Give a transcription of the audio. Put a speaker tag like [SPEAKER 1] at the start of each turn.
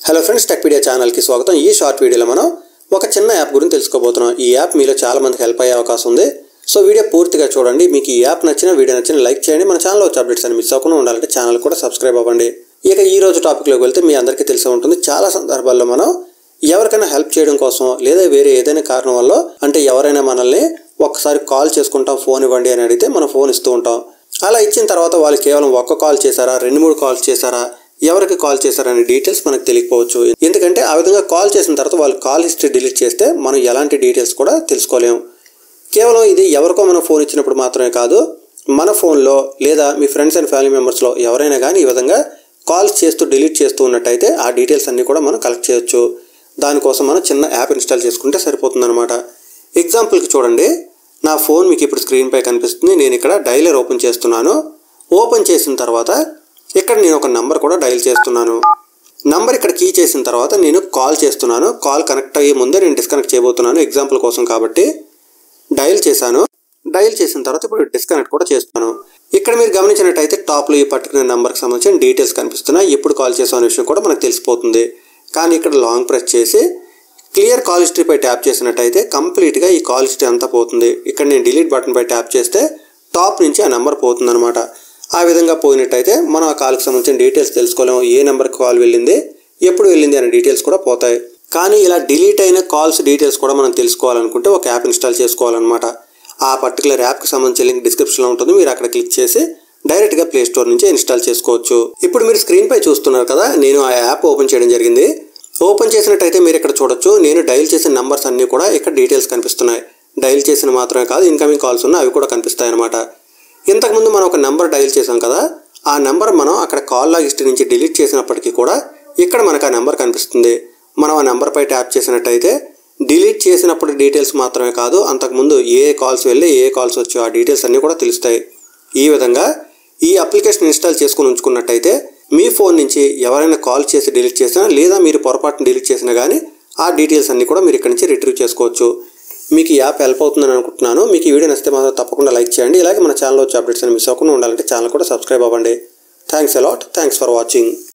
[SPEAKER 1] hello friends Techpedia ఛానల్కి స్వాగతం ఈ షార్ట్ వీడియోలో మనం ఒక చిన్న యాప్ గురించి తెలుసుకోబోతున్నాం ఈ యాప్ మీలో చాలా మందికి హెల్ప్ అయ్యే అవకాశం ఉంది సో వీడియో పూర్తిగా చూడండి మీకు ఈ యాప్ నచ్చిన వీడియో నచ్చిన లైక్ చేయండి మన ఛానల్లో వచ్చే అప్డేట్స్ అని మిస్ అవ్వకుండా ఉండాలంటే ఛానల్ కూడా సబ్స్క్రైబ్ అవ్వండి ఇక ఈ రోజు టాపిక్లోకి వెళ్తే మీ అందరికీ తెలిసి ఉంటుంది చాలా సందర్భాల్లో మనం ఎవరికైనా హెల్ప్ చేయడం కోసం లేదా వేరే ఏదైనా కారణం వల్ల అంటే ఎవరైనా మనల్ని ఒక్కసారి కాల్ చేసుకుంటాం ఫోన్ ఇవ్వండి అని అడిగితే మనం ఫోన్ ఇస్తూ ఉంటాం అలా ఇచ్చిన తర్వాత వాళ్ళు కేవలం ఒక్క కాల్ చేశారా రెండు మూడు కాల్స్ చేశారా ఎవరికి కాల్ చేశారనే డీటెయిల్స్ మనకు తెలియకపోవచ్చు ఎందుకంటే ఆ విధంగా కాల్ చేసిన తర్వాత వాళ్ళు కాల్ హిస్టరీ డిలీట్ చేస్తే మనం ఎలాంటి డీటెయిల్స్ కూడా తెలుసుకోలేము కేవలం ఇది ఎవరికో మనం ఫోన్ ఇచ్చినప్పుడు మాత్రమే కాదు మన ఫోన్లో లేదా మీ ఫ్రెండ్స్ అండ్ ఫ్యామిలీ మెంబర్స్లో ఎవరైనా కానీ ఈ విధంగా కాల్స్ చేస్తూ డిలీట్ చేస్తూ ఉన్నట్టయితే ఆ డీటెయిల్స్ అన్నీ కూడా మనం కలెక్ట్ చేయొచ్చు దానికోసం మనం చిన్న యాప్ ఇన్స్టాల్ చేసుకుంటే సరిపోతుందన్నమాట ఎగ్జాంపుల్కి చూడండి నా ఫోన్ మీకు ఇప్పుడు స్క్రీన్ పై కనిపిస్తుంది నేను ఇక్కడ డైలర్ ఓపెన్ చేస్తున్నాను ఓపెన్ చేసిన తర్వాత ఇక్కడ నేను ఒక నంబర్ కూడా డైల్ చేస్తున్నాను నంబర్ ఇక్కడ కీ చేసిన తర్వాత నేను కాల్ చేస్తున్నాను కాల్ కనెక్ట్ అయ్యే ముందే నేను డిస్కనెక్ట్ చేయబోతున్నాను ఎగ్జాంపుల్ కోసం కాబట్టి డయల్ చేశాను డయల్ చేసిన తర్వాత ఇప్పుడు డిస్కనెక్ట్ కూడా చేస్తున్నాను ఇక్కడ మీరు గమనించినట్టయితే టాప్లో ఈ పర్టికులర్ నెంబర్కి సంబంధించిన డీటెయిల్స్ కనిపిస్తున్నాయి ఎప్పుడు కాల్ చేసాం అనే విషయం కూడా మనకు తెలిసిపోతుంది కానీ ఇక్కడ లాంగ్ ప్రెస్ చేసి క్లియర్ కాల్ హిస్టరీపై ట్యాప్ చేసినట్టయితే కంప్లీట్గా ఈ కాల్ హిస్టరీ అంతా పోతుంది ఇక్కడ నేను డిలీట్ బటన్ పై ట్యాప్ చేస్తే టాప్ నుంచి ఆ నెంబర్ పోతుందన్నమాట ఆ విధంగా పోయినట్టయితే మనం ఆ కాల్కి సంబంధించిన డీటెయిల్స్ తెలుసుకోలేము ఏ నెంబర్కి కాల్ వెళ్ళింది ఎప్పుడు వెళ్ళింది అనే డీటెయిల్స్ కూడా పోతాయి కానీ ఇలా డిలీట్ అయిన కాల్స్ డీటెయిల్స్ కూడా మనం తెలుసుకోవాలనుకుంటే ఒక యాప్ ఇన్స్టాల్ చేసుకోవాలన్నమాట ఆ పర్టికులర్ యాప్కి సంబంధించిన లింక్ డిస్క్రిప్షన్లో ఉంటుంది మీరు అక్కడ క్లిక్ చేసి డైరెక్ట్గా ప్లే స్టోర్ నుంచి ఇన్స్టాల్ చేసుకోవచ్చు ఇప్పుడు మీరు స్క్రీన్ పై చూస్తున్నారు కదా నేను ఆ యాప్ ఓపెన్ చేయడం జరిగింది ఓపెన్ చేసినట్టయితే మీరు ఇక్కడ చూడొచ్చు నేను డైల్ చేసిన నంబర్స్ అన్నీ కూడా ఇక్కడ డీటెయిల్స్ కనిపిస్తున్నాయి డైల్ చేసిన మాత్రమే కాదు ఇన్కమింగ్ కాల్స్ ఉన్న అవి కూడా కనిపిస్తాయి అనమాట ఇంతకుముందు మనం ఒక నెంబర్ డైల్ చేసాం కదా ఆ నెంబర్ మనం అక్కడ కాల్ లాగ్ హిస్టరీ నుంచి డిలీట్ చేసినప్పటికీ కూడా ఇక్కడ మనకు ఆ నెంబర్ కనిపిస్తుంది మనం ఆ నెంబర్పై ట్యాప్ చేసినట్టయితే డిలీట్ చేసినప్పుడు డీటెయిల్స్ మాత్రమే కాదు అంతకుముందు ఏ కాల్స్ వెళ్ళి ఏ కాల్స్ వచ్చో ఆ డీటెయిల్స్ అన్నీ కూడా తెలుస్తాయి ఈ విధంగా ఈ అప్లికేషన్ ఇన్స్టాల్ చేసుకుని ఉంచుకున్నట్టయితే మీ ఫోన్ నుంచి ఎవరైనా కాల్ చేసి డిలీట్ చేసినా లేదా మీరు పొరపాటున డిలీట్ చేసినా కానీ ఆ డీటెయిల్స్ అన్నీ కూడా మీరు ఇక్కడ నుంచి రిట్రీవ్ చేసుకోవచ్చు మీకు ఈ యాప్ హెల్ప్ అవుతుందని అనుకుంటున్నాను మీకు ఈ వీడియో నచ్చితే మాత్రం తప్పకుండా లైక్ చేయండి ఇలాగే మన ఛానల్లో వచ్చే అప్డేట్స్ అని మిస్ అవ్వకుండా ఉండాలంటే ఛానల్ కూడా సబ్స్క్రైబ్ అవ్వండి thanks a lot thanks for watching